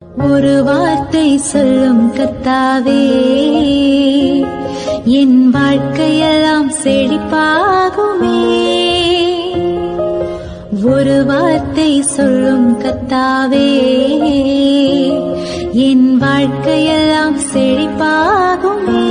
ஒரு வார்த்தை சொல்லும் கத்தாவே என் வாழ்க்கையெல்லாம் செழிப்பாகுமே ஒரு வார்த்தை சொல்லும் கத்தாவே என் வாழ்க்கையெல்லாம் செழிப்பாகுமே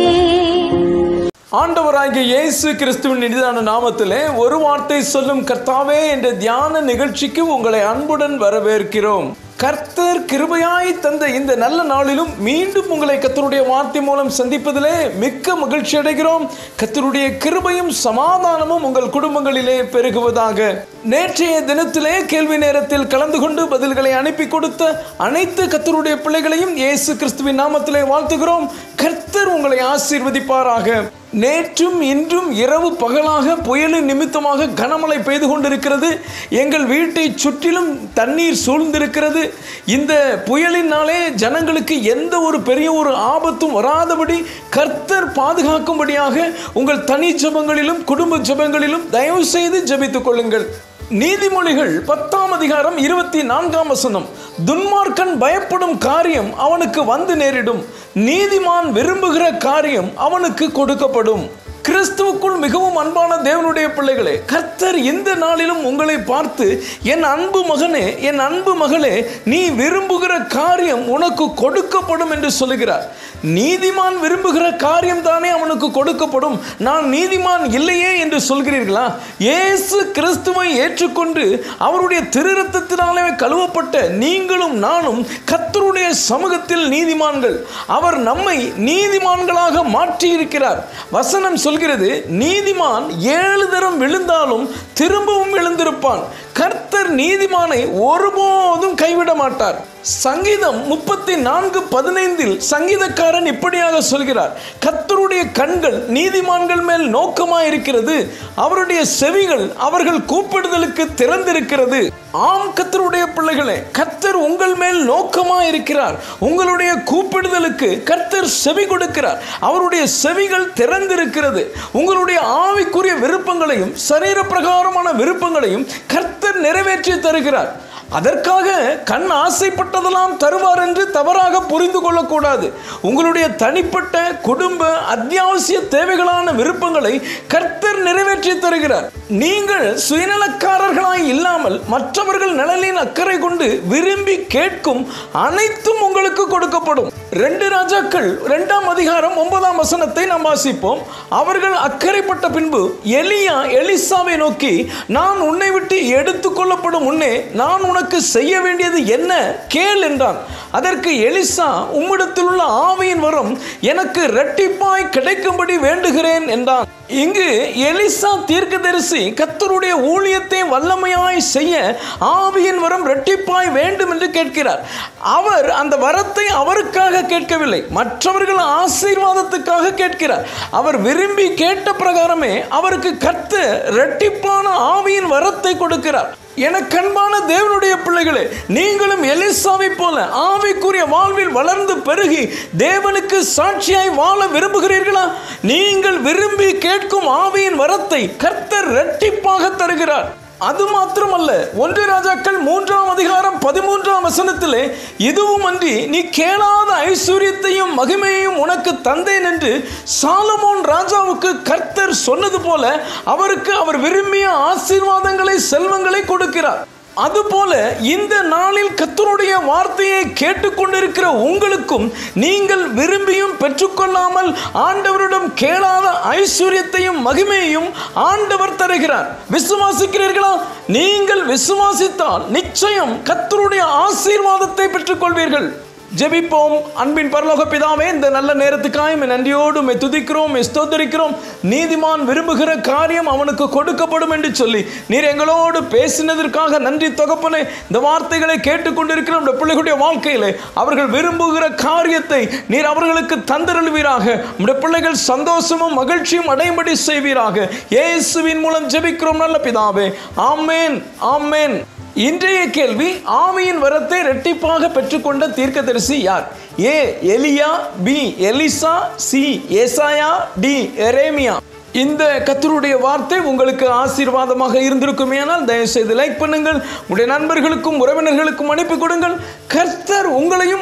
ஆண்டவராகிய இயேசு கிறிஸ்துவின் இனிதான நாமத்திலே ஒரு வார்த்தை சொல்லும் கர்த்தாவே என்ற தியான நிகழ்ச்சிக்கு உங்களை அன்புடன் வரவேற்கிறோம் கர்த்தர் கிருபையாய் தந்த இந்த நல்ல நாளிலும் மீண்டும் உங்களை கர்த்தருடைய வார்த்தை மூலம் சந்திப்பதிலே மிக்க மகிழ்ச்சி அடைகிறோம் கர்த்தருடைய கிருபையும் சமாதானமும் உங்கள் குடும்பங்களிலே பெருகுவதாக நேற்றைய தினத்திலே கேள்வி நேரத்தில் கலந்து கொண்டு பதில்களை அனுப்பி கொடுத்த அனைத்து கர்த்தருடைய பிள்ளைகளையும் இயேசு கிறிஸ்துவின் நாமத்திலே வாழ்த்துகிறோம் கர்த்தர் உங்களை ஆசீர்வதிப்பாராக நேற்றும் இன்றும் இரவு பகலாக புயலின் நிமித்தமாக கனமழை பெய்து கொண்டிருக்கிறது எங்கள் வீட்டை சுற்றிலும் தண்ணீர் சூழ்ந்திருக்கிறது இந்த புயலினாலே ஜனங்களுக்கு எந்த ஒரு பெரிய ஒரு ஆபத்தும் வராதபடி கர்த்தர் பாதுகாக்கும்படியாக உங்கள் தனி ஜபங்களிலும் குடும்ப ஜபங்களிலும் தயவு செய்து ஜெபித்துக் கொள்ளுங்கள் நீதிமொழிகள் பத்தாம் அதிகாரம் இருபத்தி நான்காம் வசனம் துன்மார்க்கன் பயப்படும் காரியம் அவனுக்கு வந்து நேரிடும் நீதிமான் விரும்புகிற காரியம் அவனுக்கு கொடுக்கப்படும் கிறிஸ்துவுக்குள் மிகவும் அன்பான தேவனுடைய பிள்ளைகளே கர்த்தர் இந்த நாளிலும் உங்களை பார்த்து என் அன்பு மகனே என் அன்பு மகளே நீ விரும்புகிற காரியம் உனக்கு கொடுக்கப்படும் என்று சொல்லுகிறார் நீதிமான் விரும்புகிற காரியம் தானே அவனுக்கு கொடுக்கப்படும் நான் நீதிமான் இல்லையே என்று சொல்கிறீர்களா இயேசு கிறிஸ்துவை ஏற்றுக்கொண்டு அவருடைய திருரத்தத்தினாலே கழுவப்பட்ட நீங்களும் நானும் கர்த்தருடைய சமூகத்தில் நீதிமான்கள் அவர் நம்மை நீதிமான்களாக மாற்றி இருக்கிறார் வசனம் சொல்கிறது நீதிமான் ஏழு தரம் விழுந்தாலும் திரும்பவும் எழுந்திருப்பான் கர்த்தர் நீதிமானை ஒருபோதும் கைவிட மாட்டார் சங்கீதம் முப்பத்தி நான்கு பதினைந்தில் சங்கீதக்காரன் இப்படியாக சொல்கிறார் கர்த்தருடைய கண்கள் நீதிமான்கள் மேல் நோக்கமாய் இருக்கிறது அவருடைய செவிகள் அவர்கள் கூப்பிடுதலுக்கு திறந்திருக்கிறது ஆம் கர்த்தருடைய பிள்ளைகளே கர்த்தர் உங்கள் மேல் நோக்கமாய் இருக்கிறார் உங்களுடைய கூப்பிடுதலுக்கு கர்த்தர் செவி கொடுக்கிறார் அவருடைய செவிகள் திறந்திருக்கிறது உங்களுடைய ஆவிக்குரிய விருப்பங்களையும் சரீர பிரகாரமான விருப்பங்களையும் கர்த்தர் நிறைவேற்றி தருகிறார் அதற்காக கண் ஆசைப்பட்டதெல்லாம் தருவார் என்று தவறாக புரிந்து கொள்ளக்கூடாது உங்களுடைய தனிப்பட்ட குடும்ப அத்தியாவசிய தேவைகளான விருப்பங்களை கர்த்தர் நிறைவேற்றி தருகிறார் நீங்கள் சுயநலக்காரர்களாய் இல்லாமல் மற்றவர்கள் நலனின் அக்கறை கொண்டு விரும்பி கேட்கும் அனைத்தும் உங்களுக்கு கொடுக்கப்படும் ரெண்டு ராஜாக்கள் இரண்டாம் அதிகாரம் ஒன்பதாம் வசனத்தை நாம் வாசிப்போம் அவர்கள் அக்கறைப்பட்ட பின்பு எலியா எலிசாவை நோக்கி நான் உன்னை விட்டு எடுத்துக்கொள்ளப்படும் முன்னே நான் உனக்கு செய்ய வேண்டியது என்ன கேள் என்றான் அதற்கு எலிசா உம்மிடத்தில் உள்ள ஆவியின் வரம் எனக்கு இரட்டிப்பாய் கிடைக்கும்படி வேண்டுகிறேன் என்றான் இங்கு எலிசா தீர்க்கதரிசி கத்தருடைய ஊழியத்தை வல்லமையாய் செய்ய ஆவியின் வரம் இரட்டிப்பாய் வேண்டும் என்று கேட்கிறார் அவர் அந்த வரத்தை அவருக்காக கேட்கவில்லை மற்றவர்கள் ஆசீர்வாதத்துக்காக கேட்கிறார் அவர் விரும்பி கேட்ட பிரகாரமே அவருக்கு கத்து இரட்டிப்பான ஆவியின் வரத்தை கொடுக்கிறார் எனக்கு அன்பான தேவனுடைய பிள்ளைகளே நீங்களும் எலிசாவை போல ஆவிக்குரிய வாழ்வில் வளர்ந்து பெருகி தேவனுக்கு சாட்சியாய் வாழ விரும்புகிறீர்களா நீங்கள் விரும்பி கேட்கும் ஆவியின் வரத்தை கர்த்தர் இரட்டிப்பாக தருகிறார் அது மாத்திரமல்ல ஒன்று ராஜாக்கள் மூன்றாம் அதிகாரம் பதிமூன்றாம் வசனத்திலே இதுவும் அன்றி நீ கேளாத ஐஸ்வர்யத்தையும் மகிமையையும் உனக்கு தந்தேன் என்று சாலமோன் ராஜாவுக்கு கர்த்தர் சொன்னது போல அவருக்கு அவர் விரும்பிய ஆசீர்வாதங்களை செல்வங்களை கொடுக்கிறார் அதுபோல இந்த நாளில் கத்தருடைய வார்த்தையை கேட்டுக்கொண்டிருக்கிற உங்களுக்கும் நீங்கள் விரும்பியும் பெற்றுக்கொள்ளாமல் ஆண்டவரிடம் கேளாத ஐஸ்வர்யத்தையும் மகிமையையும் ஆண்டவர் தருகிறார் விசுவாசிக்கிறீர்களா நீங்கள் விசுவாசித்தால் நிச்சயம் கத்தருடைய ஆசீர்வாதத்தை பெற்றுக்கொள்வீர்கள் ஜெபிப்போம் அன்பின் பரலோக பிதாவே இந்த நல்ல நேரத்துக்காக மே நன்றியோடு மே துதிக்கிறோம் மே ஸ்தோத்தரிக்கிறோம் நீதிமான் விரும்புகிற காரியம் அவனுக்கு கொடுக்கப்படும் என்று சொல்லி நீர் எங்களோடு பேசினதற்காக நன்றி தொகப்பனே இந்த வார்த்தைகளை கேட்டுக்கொண்டிருக்கிற நம்முடைய பிள்ளைகளுடைய வாழ்க்கையிலே அவர்கள் விரும்புகிற காரியத்தை நீர் அவர்களுக்கு தந்தருள்வீராக நம்முடைய பிள்ளைகள் சந்தோஷமும் மகிழ்ச்சியும் அடையும்படி செய்வீராக இயேசுவின் மூலம் ஜெபிக்கிறோம் நல்ல பிதாவே ஆமேன் ஆமேன் இன்றைய கேள்வி ஆவியின் வரத்தை இரட்டிப்பாக பெற்றுக்கொண்ட தீர்க்கதரிசி யார் ஏ எலியா பி எலிசா சி ஏசாயா டி எரேமியா இந்த கத்தருடைய வார்த்தை உங்களுக்கு ஆசீர்வாதமாக இருந்திருக்குமேனால் தயவு செய்து லைக் பண்ணுங்கள் உங்களுடைய நண்பர்களுக்கும் உறவினர்களுக்கும் அனுப்பி கொடுங்கள் கர்த்தர் உங்கள்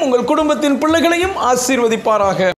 உங்களையும் உங்கள் குடும்பத்தின் பிள்ளைகளையும் ஆசீர்வதிப்பாராக